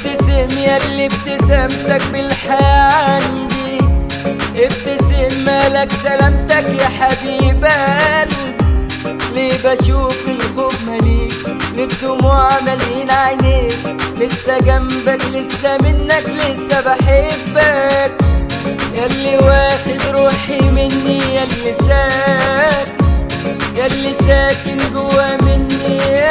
ابتسم ياللي ابتسامتك بالحياة عندي ابتسم مالك سلامتك يا حبيب قلبي ليه بشوف الخوف مليك ليه الدموع مالين عينيك لسه جنبك لسه منك لسه بحبك ياللي واخد روحي مني ياللي ساكن ياللي ساكن جوا مني يا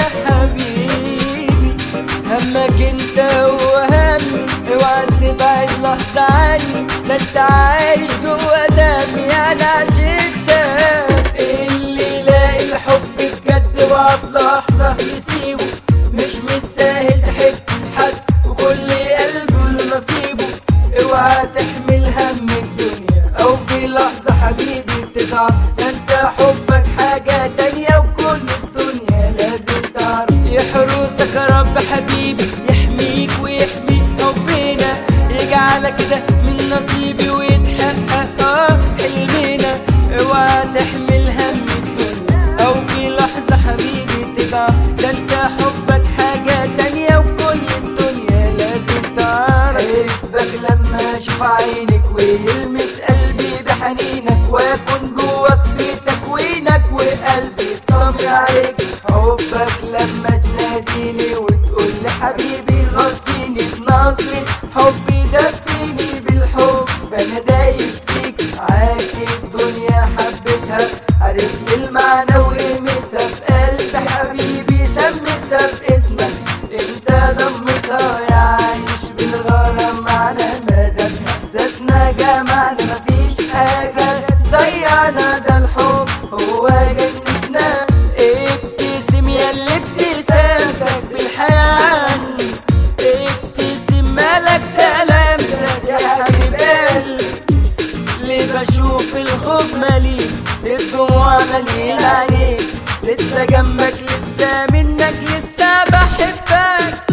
حبيبي همك انت هو همي اوعى تبعد لحظة عني ده انت عايش جوا دمي انا عشقتك اللي يلاقي الحب بجد وقف لحظة يسيبه مش مستاهل تحب حد وكل قلبه له نصيبه اوعى تحمل هم الدنيا او في لحظة حبيبي بتتعب ده انت حبك حاجة تانية وكل الدنيا لازم تعرف يحرسك يا رب حبيبي يحميك ويحمي ربنا يجعلك كده من نصيبي ويتحقق اه حلمنا اوعى تحمل هم الدنيا او في لحظة حبيبي تضعف ده انت حبك حاجة تانية وكل الدنيا لازم تعرف حبك لما اشوف عينك ويلمس قلبي بحنينك واكون جواك في تكوينك وقلبي طمر عليك حبك لما تناديني وتقول لي حبيبي غطيني بنظري حبي دفيني بالحب انا دايب فيك عاكي الدنيا حبيتها عرفت المعنى وقيمتها في قلب حبيبي سميتها باسمك انت ضمتها يا عايش بالغرام معنا مادام احساسنا جمعنا مفيش حاجة ضيعنا ده الحب هو جنتنا ابتسم يا اللي ابتسامتك بالحياة عني ابتسم مالك سلامتك يا حبيب قلبي ليه بشوف الخوف مليء الدموع مليان عليك لسه جنبك لسه منك لسه بحبك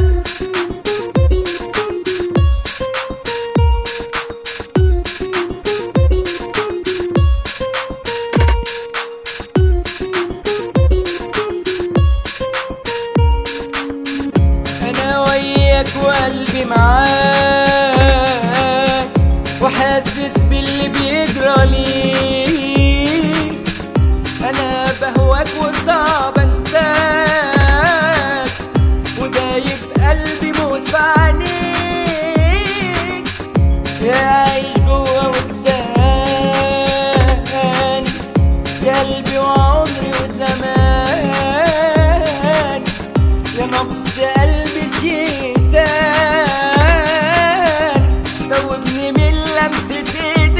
انا وياك وقلبي معاك وحاسس باللي بيجرى ليك انا بهواك وصعب انساك ودايب قلبي موت في عينيك يا عايش جوا وجداني يا قلبي وعمري وزمان يا نبض قلبي شيتان دوبني من لمسة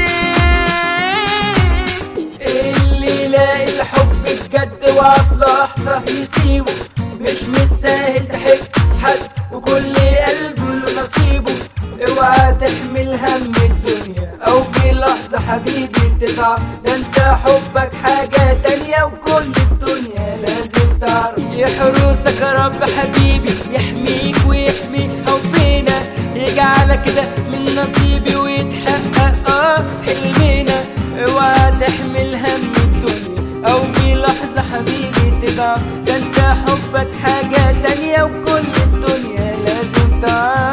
ايديك اللي يلاقي الحب بجد وقف لحظة يسيبه مش مستاهل تحب حد وكل قلبه له نصيبه اوعى تحمل هم الدنيا او في لحظة حبيبي تتعب ده انت حبك حاجة تانية وكل الدنيا لازم تعرف يحرسك يا رب حبيبي يحميك ويحمي حبنا يجعلك كده من نصيبي ويتحقق اه حلمنا اوعى تحمل هم الدنيا او في لحظة حبيبي تضعف ده انت حبك حاجة تانية وكل الدنيا لازم تعرف